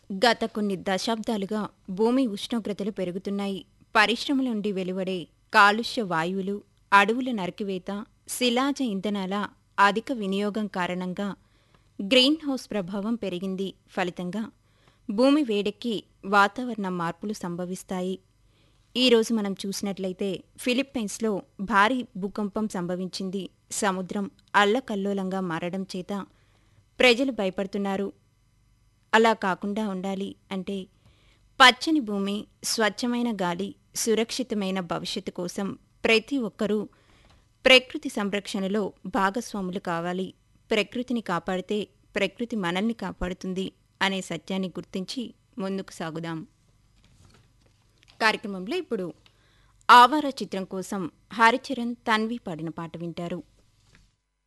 గత కొన్ని దశాబ్దాలుగా భూమి ఉష్ణోగ్రతలు పెరుగుతున్నాయి పరిశ్రమల నుండి వెలువడే కాలుష్య వాయువులు అడవుల నరికివేత శిలాజ ఇంధనాల అధిక వినియోగం కారణంగా గ్రీన్ హౌస్ ప్రభావం పెరిగింది ఫలితంగా భూమి వేడెక్కి వాతావరణ మార్పులు సంభవిస్తాయి ఈరోజు మనం చూసినట్లయితే ఫిలిప్పైన్స్లో భారీ భూకంపం సంభవించింది సముద్రం అల్లకల్లోలంగా మారడం చేత ప్రజలు భయపడుతున్నారు అలా కాకుండా ఉండాలి అంటే పచ్చని భూమి స్వచ్ఛమైన గాలి సురక్షితమైన భవిష్యత్తు కోసం ప్రతి ఒక్కరూ ప్రకృతి సంరక్షణలో భాగస్వాములు కావాలి ప్రకృతిని కాపాడితే ప్రకృతి మనల్ని కాపాడుతుంది అనే సత్యాన్ని గుర్తించి ముందుకు సాగుదాం కార్యక్రమంలో ఇప్పుడు ఆవార చిత్రం కోసం హరిచరణ్ తన్వి పాడిన పాట వింటారు